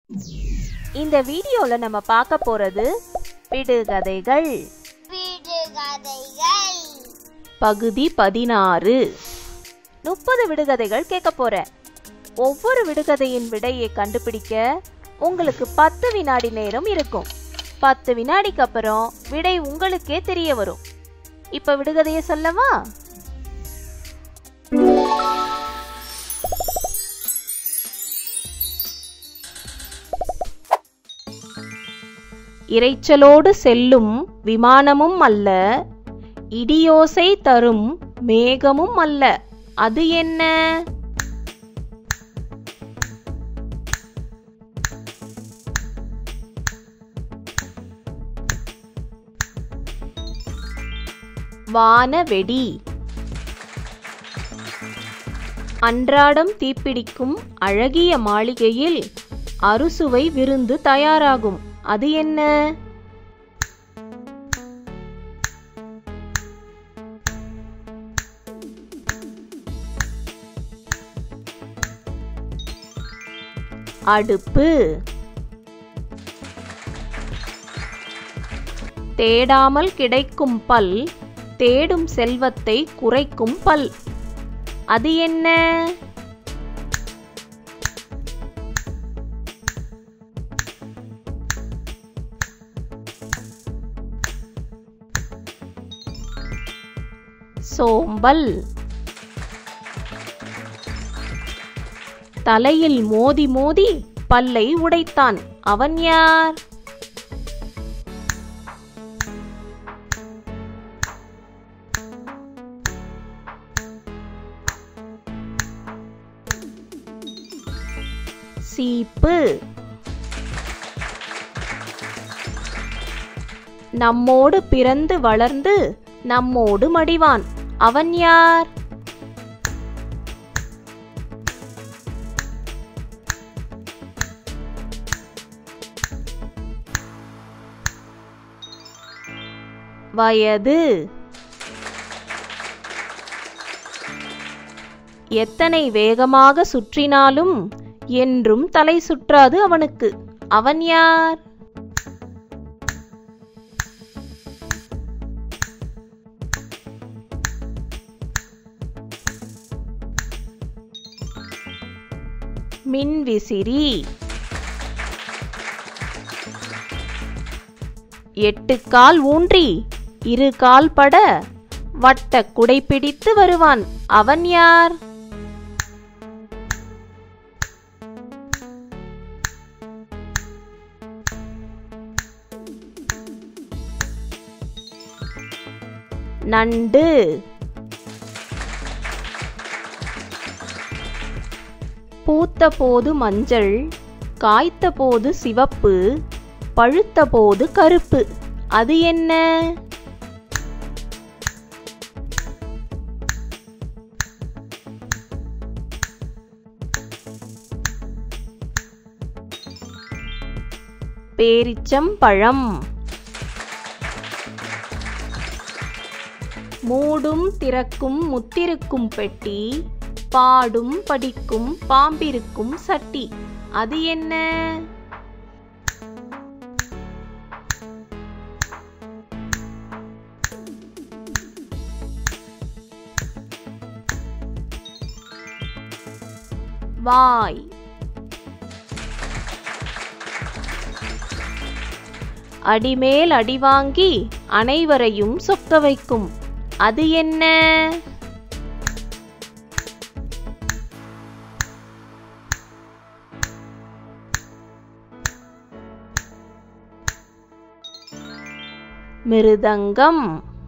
இந்த வீடியோல நம்ம பார்க்க போறது விடுகதைகள் விடுகதைகள் பகுதி பதினாறு முப்பது விடுகதைகள் கேட்க போறேன் ஒவ்வொரு விடுகதையின் விடையை கண்டுபிடிக்க உங்களுக்கு பத்து வினாடி நேரம் இருக்கும் பத்து வினாடிக்கு அப்புறம் விடை உங்களுக்கே தெரிய வரும் இப்ப விடுகதையை சொல்லவா இரைச்சலோடு செல்லும் விமானமும் அல்ல இடியோசை தரும் மேகமும் அல்ல அது என்ன வானவெடி அன்றாடம் தீப்பிடிக்கும் அழகிய மாளிகையில் அறுசுவை விருந்து தயாராகும் அது என்ன அடுப்பு தேடாமல் கிடைக்கும் பல் தேடும் செல்வத்தை குறைக்கும் பல் அது என்ன சோம்பல் தலையில் மோதி மோதி பல்லை உடைத்தான் அவன் யார் சீப்பு நம்மோடு பிறந்து வளர்ந்து நம்மோடு மடிவான் அவன் யார் வயது எத்தனை வேகமாக சுற்றினாலும் என்றும் தலை சுற்றாது அவனுக்கு அவன் யார் மின்விசிறி எட்டு கால் ஊன்றி இரு கால் பட வட்ட குடை பிடித்து வருவான் அவன் யார் நண்டு பூத்த போது மஞ்சள் காய்த்த போது சிவப்பு பழுத்த போது கருப்பு அது என்ன பேரிச்சம் பழம் மூடும் திறக்கும் முத்திருக்கும் பெட்டி பாடும் படிக்கும் பாம்பிருக்கும் சட்டி அது என்ன வாய் அடிமேல் அடி வாங்கி அனைவரையும் சொக்க வைக்கும் அது என்ன மிருதங்கம்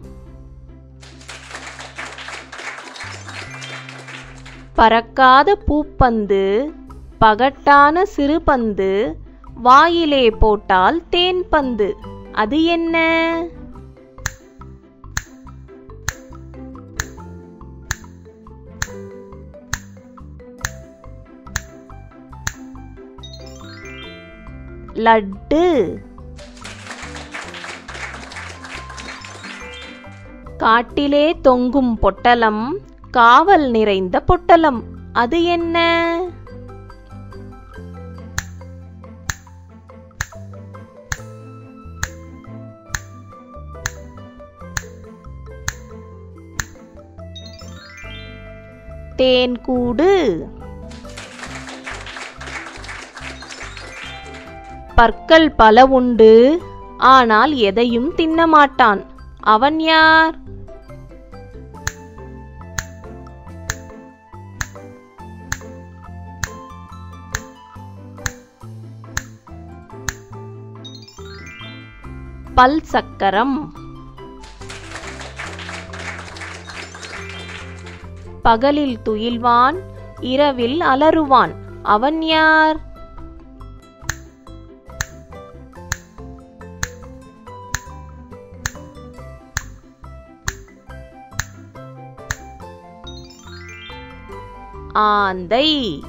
பறக்காத பூப்பந்து பகட்டான சிறு பந்து வாயிலே போட்டால் தேன் பந்து அது என்ன லட்டு காட்டிலே தொங்கும் பொட்டலம் காவல் நிறைந்த பொட்டலம் அது என்ன தேன் கூடு பற்கள் பல உண்டு ஆனால் எதையும் தின்னமாட்டான் அவன் யார் பல் சக்கரம் பகலில் துயில்வான் இரவில் அலறுவான் அவன் யார் ஆந்தை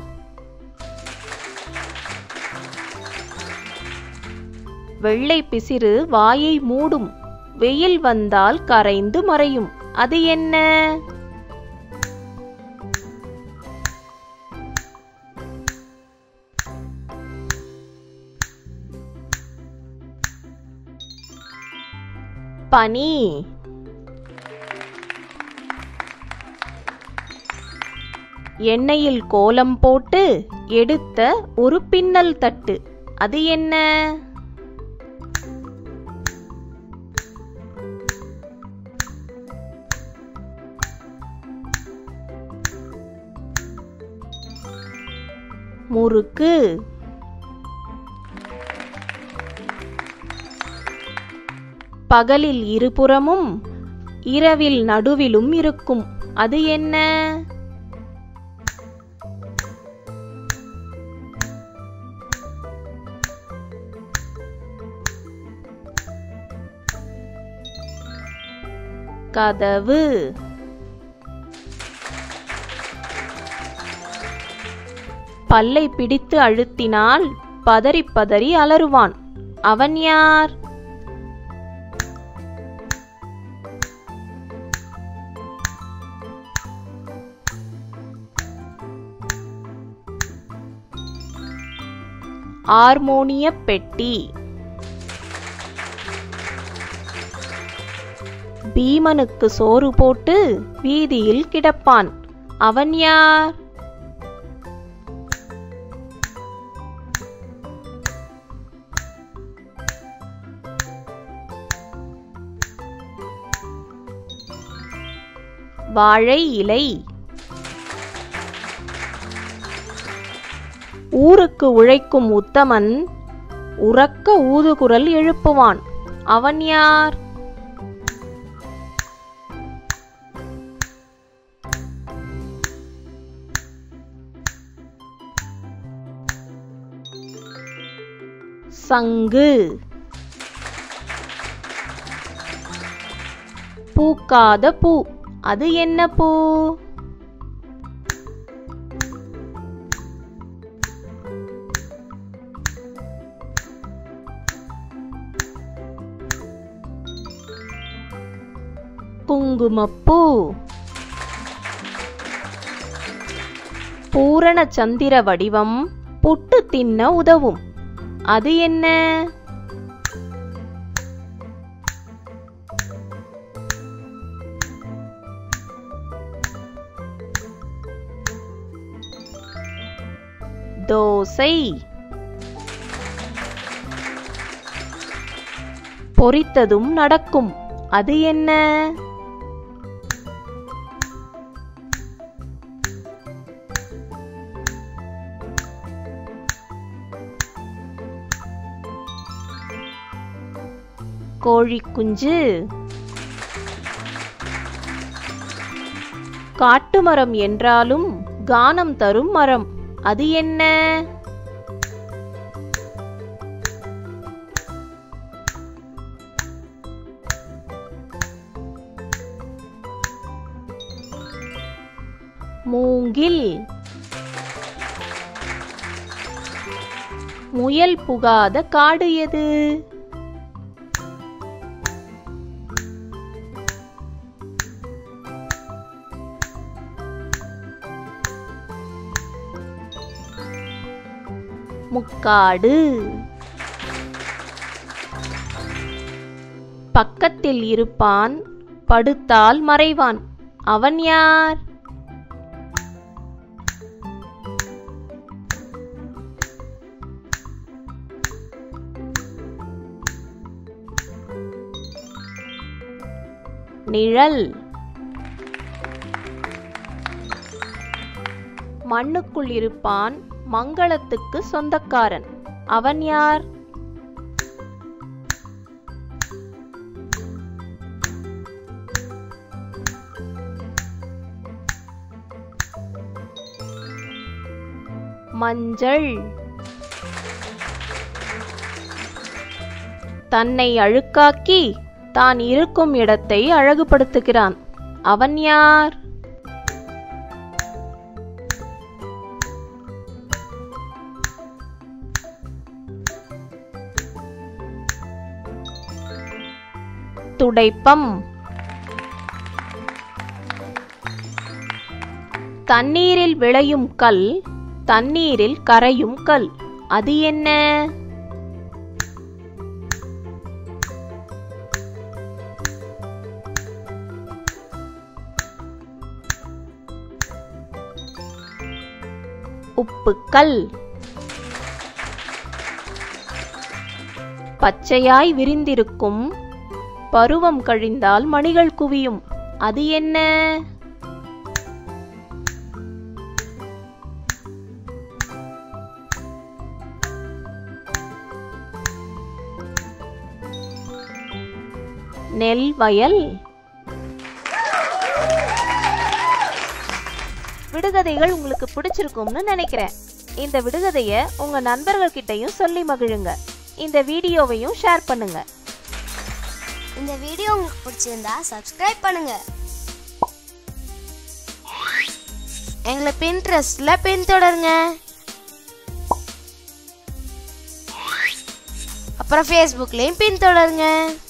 வெள்ளை பிசிறு வாயை மூடும் வெயில் வந்தால் கரைந்து மறையும் அது என்ன பனி எண்ணெயில் கோலம் போட்டு எடுத்த ஒரு பின்னல் தட்டு அது என்ன முறுக்கு பகலில் இருபுறமும் இரவில் நடுவிலும் இருக்கும் அது என்ன கதவு பல்லை பிடித்து அழுத்தினால் பதறி பதறி அலறுவான் அவன் யார் ஹார்மோனிய பெட்டி பீமனுக்கு சோறு போட்டு வீதியில் கிடப்பான் அவன் யார் வாழை இலை ஊருக்கு உழைக்கும் உத்தமன் உறக்க ஊதுகுரல் எழுப்புவான் அவன் யார் சங்கு பூக்காத பூ அது என்ன பூ குங்குமப்பூ பூரண சந்திர வடிவம் புட்டு தின்ன உதவும் அது என்ன தோசை பொரித்ததும் நடக்கும் அது என்ன கோழி குஞ்சு காட்டு மரம் என்றாலும் கானம் தரும் மரம் அது என்ன மூங்கில் முயல் புகாத காடு எது முக்காடு பக்கத்தில் இருப்பான் படுத்தால் மறைவான் அவன் யார் நிழல் மண்ணுக்குள் இருப்பான் மங்களத்துக்கு சொந்தக்காரன் அவன் யார் மஞ்சள் தன்னை அழுக்காக்கி தான் இருக்கும் இடத்தை அழகுபடுத்துகிறான் அவன் யார் துடைப்பம் தண்ணீரில் விளையும் கல் தண்ணீரில் கரையும் கல் அது என்ன உப்புக்கல் பச்சையாய் விரிந்திருக்கும் பருவம் கழிந்தால் மணிகள் குவியும் அது என்ன நெல் வயல் விடுகதைகள் உங்களுக்கு பிடிச்சிருக்கும்னு நினைக்கிறேன் இந்த விடுகதைய உங்க நண்பர்கள் கிட்டயும் சொல்லி மகிழுங்க இந்த வீடியோவையும் ஷேர் பண்ணுங்க இந்த வீடியோ உங்களுக்கு பிடிச்சிருந்தா சப்ஸ்கிரைப் பண்ணுங்க எங்களை பின்ட்ரெஸ்ட்ல பின்தொடருங்க அப்புறம் ஃபேஸ்புக்லேயும் பின்தொடருங்க